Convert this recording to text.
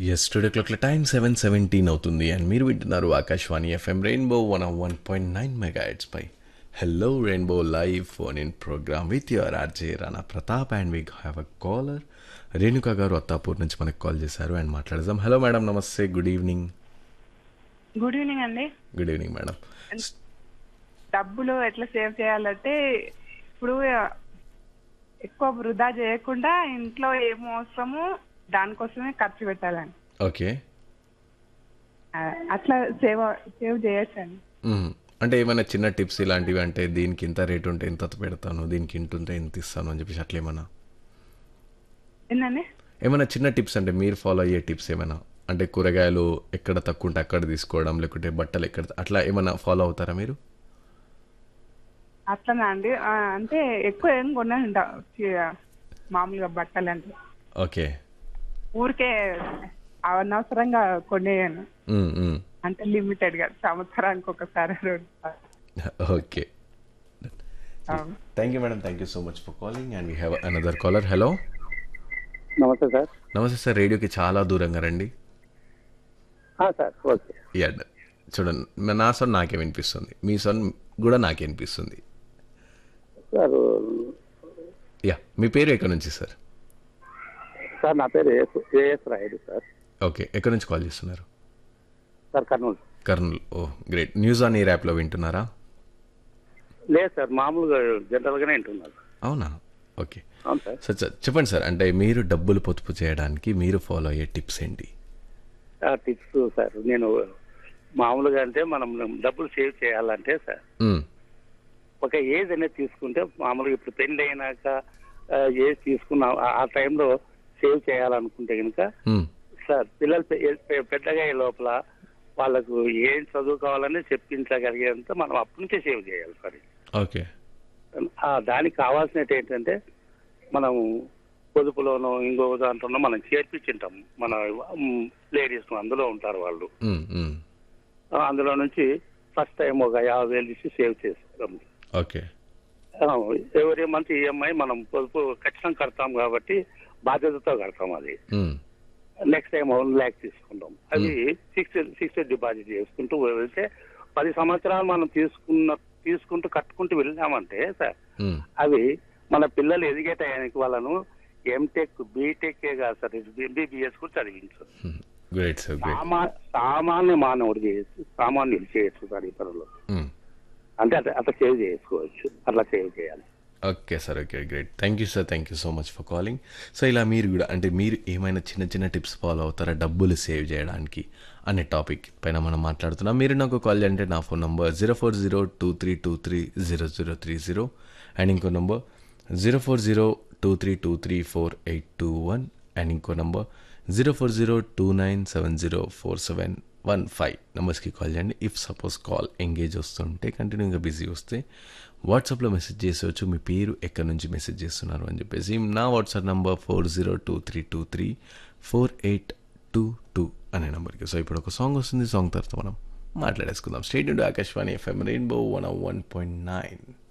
Yes today క్లాక్ల time seven seventeen అవుతుంది and మీరు వింటున్నారు Akashvani FM rainbow one one point nine mega పై hello rainbow live phone in program with your RJ Rana Pratap and we have a caller Renuka garu Attapur నుంచి మనకు call చేశారు and మాట్లాడదాం hello madam నమస్తే గుడ్ ఈవినింగ్ గుడ్ ఈవినింగ్ అండి గుడ్ ఈవినింగ్ మేడం డబ్బులు ఎట్లా save చేయాలంటే ఇప్పుడు ఎక్కువ వృధా చేయకుండా ఇంట్లో ఏం అవసరమో దానికోసమే ఖర్చు పెట్టాలండి ఓకే ఆ, అట్లా సేవ్ సేవ్ చేయొచ్చండి అంటే ఏమైనా చిన్న టిప్స్ ఇలాంటివి అంటే దీనికి ఇంత రేట్ ఉంటే ఇంత పెడతాను దీనికి ఇంత ఉంటే ఇంత ఇస్తాను అని చెప్పేసి అట్లా ఏమన్నా ఏంటండి ఏమైనా చిన్న టిప్స్ అంటే మీరు ఫాలో అయ్యే టిప్స్ ఏమైనా అంటే కూరగాయలు ఎక్కడ తక్కువ ఉంటే అక్కడ తీసుకోవడం లేకుంటే బట్టలు ఎక్కడ అట్లా ఏమైనా ఫాలో అవుతారా మీరు అట్లనా అండి ఆ, అంటే ఎక్కువ ఏం కొనండి మామూలుగా బట్టలు అంటే ఓకే ఊరికే అనవసరంగా కొనేయను మ్మ్, మ్మ్. అంటే లిమిటెడ్ గా సంవత్సరానికి ఒకసారి రెండు సార్లు. ఓకే ఆ. Thank you madam thank you so much for calling and we have another caller hello నమస్తే సార్ నమస్తే సార్ రేడియోకి చాలా దూరంగా రండి ఆ, సార్ ఓకే యా చూడండి నా సొన్ నాకే వినిపిస్తుంది మీ సొన్ కూడా నాకే వినిపిస్తుంది సార్ యా మీ పేరు ఎక్కడి నుంచి సార్ సార్ నా పేరు AS AS Rayudu sir okay ఎక్కడి నుంచి కాల్ చేస్తున్నారు sir Kurnool Kurnool oh great news on ఈ యాప్లో వింటున్నారా లేదు సార్ మామూలుగా జనరల్గానే వింటున్నారు అవునా ఓకే అవును సార్ సార్ సార్ చెప్పండి సార్ అంటే మీరు డబ్బులు పొదుపు చేయడానికి మీరు ఫాలో అయ్యే టిప్స్ ఏంటి ఆ టిప్స్ సార్ నేను మామూలుగా అంటే మనం డబ్బులు సేవ్ చేయాలంటే సార్ మ్మ్. ఒక ఏజ్ అనేది తీసుకుంటే మామూలుగా ఇప్పుడు పెళ్లి అయినాక ఆ, ఏజ్ తీసుకున్న ఆ- ఆ టైంలో సేవ్ చేయాలనుకుంటే కనుక మ్మ్. సార్ పిల్లలు పె- పె- పెద్దగా అయ్యే లోపల వాళ్ళకు ఏం చదువు కావాలని చెప్పించగలిగేంత మనం అప్పటి నుంచే సేవ్ చేయాలి సార్ ఓకే ఆ దానికి కావాల్సినవి ఏంటంటే మనం పొదుపులోనో ఇంకో దాంట్లోనో మనం చేర్పించింటాం మన లేడీస్ అందులో ఉంటారు వాళ్ళు మ్మ్, మ్మ్. ఆ, అందులో నుంచి ఫస్ట్ టైం ఒక యాభై వేలు ఇచ్చి సేవ్ చేస్తాం ఓకే ఎవరి మంత్ ఈఎంఐ మనం పొదుపు ఖచ్చితంగా కడతాం కాబట్టి బాధ్యతతో కడతాం అది మ్మ్. నెక్స్ట్ టైం వన్ ల్యాక్ తీసుకుంటాం అది ఫిక్స్డ్ ఫిక్స్డ్ డిపాజిట్ చేసుకుంటూ వెళ్తే పది సంవత్సరాలు మనం తీసుకున్న తీసుకుంటూ కట్టుకుంటూ వెళ్ళామంటే సార్ మ్మ్. అవి మన పిల్లలు ఎదిగే టయానికి వాళ్ళను ఎంటెక్ బీటెక్ కాదు సార్ ఎంబీబీఎస్ కూడా చదివించు మ్మ్. గ్రేట్ సార్ గ్రేట్ సామా సామాన్య మానవుడు చేయొచ్చు సామాన్యులు చేయొచ్చు సార్ ఇతరులు మ్మ్. అంటే అట్లా అట్లా సేవ్ చేసుకోవచ్చు అట్లా సేవ్ చేయాలి okay sir okay great thank you sir thank you so much for calling so ఇలా మీరు కూడా అంటే మీరు ఏమైనా చిన్న చిన్న టిప్స్ ఫాలో అవుతారా డబ్బులు సేవ్ చేయడానికి అనే టాపిక్ పైన మనం మాట్లాడుతున్నాం మీరు నాకు కాల్ చేయండి నా phone number zero four zero two three two three zero zero three zero and ఇంకో number zero four zero two three two three four eight two one and ఇంకో number zero four zero two nine seven zero four seven one five నెంబర్స్కి call చేయండి if suppose call engage వస్తుంటే కంటిన్యూగా busy వస్తే వాట్సాప్లో message చేసేవచ్చు మీ పేరు ఎక్కడి నుంచి మెసేజ్ చేస్తున్నారు అని చెప్పేసి నా WhatsApp number four zero two three two three four eight two two అనే నెంబర్కి సో ఇప్పుడు ఒక సాంగ్ వస్తుంది సాంగ్ తర్వాత మనం మాట్లాడేసుకుందాం స్టేట్ నుండి Akashvani FM rainbow one one point nine